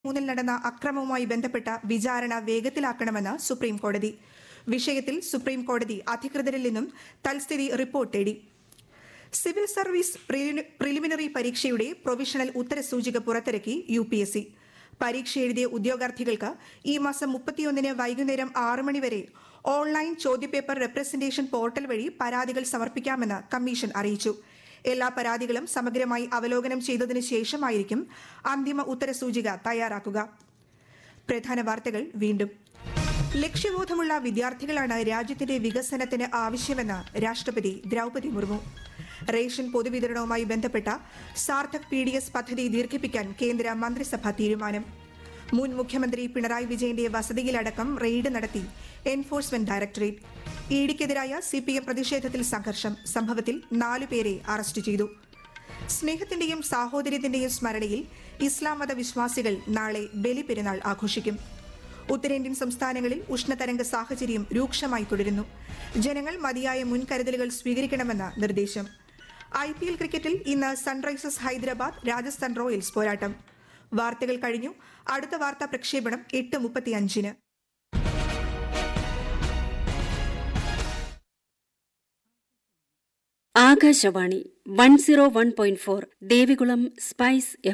മൂന്നിൽ നടന്ന അക്രമവുമായി ബന്ധപ്പെട്ട വിചാരണ വേഗത്തിലാക്കണമെന്ന് സുപ്രീം കോടതി വിഷയത്തിൽ സുപ്രീം കോടതി അധികൃതരിൽ നിന്നും തൽസ്ഥിതി റിപ്പോർട്ട് തേടി സിവിൽ സർവീസ് പ്രിലി- പ്രിലിമിനറി പരീക്ഷയുടെ പ്രൊവിഷണൽ ഉത്തരസൂചിക പുറത്തിറക്കി യു പി എസ് സി പരീക്ഷ എഴുതിയ ഉദ്യോഗാർത്ഥികൾക്ക് ഈ മാസം മുപ്പത്തിയൊന്നിന് വൈകുന്നേരം ആറ് മണിവരെ ഓൺലൈൻ ചോദ്യപേപ്പർ റെപ്രസന്റേഷൻ പോർട്ടൽ വഴി പരാതികൾ സമർപ്പിക്കാമെന്ന് കമ്മീഷൻ അറിയിച്ചു എല്ലാ പരാതികളും സമഗ്രമായി അവലോകനം ചെയ്തതിനു ശേഷമായിരിക്കും അന്തിമ ഉത്തരസൂചിക തയ്യാറാക്കുക പ്രധാന വാർത്തകൾ വീണ്ടും ലക്ഷ്യബോധമുള്ള വിദ്യാർത്ഥികളാണ് രാജ്യത്തിന്റെ വികസനത്തിന് ആവശ്യമെന്ന് രാഷ്ട്രപതി ദ്രൗപതി മുർമു റേഷൻ പൊതുവിതരണവുമായി ബന്ധപ്പെട്ട സാർത്ഥക് പി ഡി എസ് പദ്ധതി ദീർഘിപ്പിക്കാൻ കേന്ദ്ര മന്ത്രിസഭ തീരുമാനം മുൻ മുഖ്യമന്ത്രി പിണറായി വിജയന്റെ വസതിയിലടക്കം റെയ്ഡ് നടത്തി എൻഫോഴ്സ്മെന്റ് ഡയറക്ടറേറ്റ് ഇഡിക്കെതിരായ സി പി എം പ്രതിഷേധത്തിൽ സംഘർഷം സംഭവത്തിൽ നാലുപേരെ അറസ്റ്റ് ചെയ്തു സ്നേഹത്തിന്റെയും സാഹോദര്യത്തിന്റെയും സ്മരണയിൽ ഇസ്ലാം മത വിശ്വാസികൾ നാളെ ബലിപെരുന്നാൾ ആഘോഷിക്കും ഉത്തരേന്ത്യൻ സംസ്ഥാനങ്ങളിൽ ഉഷ്ണതരംഗ സാഹചര്യം രൂക്ഷമായി തുടരുന്നു ജനങ്ങൾ മതിയായ മുൻകരുതലുകൾ സ്വീകരിക്കണമെന്ന് നിർദ്ദേശം ഐ പി എൽ ക്രിക്കറ്റിൽ ഇന്ന് സൺറൈസേഴ്സ് ഹൈദരാബാദ് രാജസ്ഥാൻ റോയൽസ് പോരാട്ടം വാർത്തകൾ കഴിഞ്ഞു അടുത്ത വാർത്താ പ്രക്ഷേപണം എട്ട് മുപ്പത്തിയഞ്ചിന് Akashvani one zero one point four Devikulam spice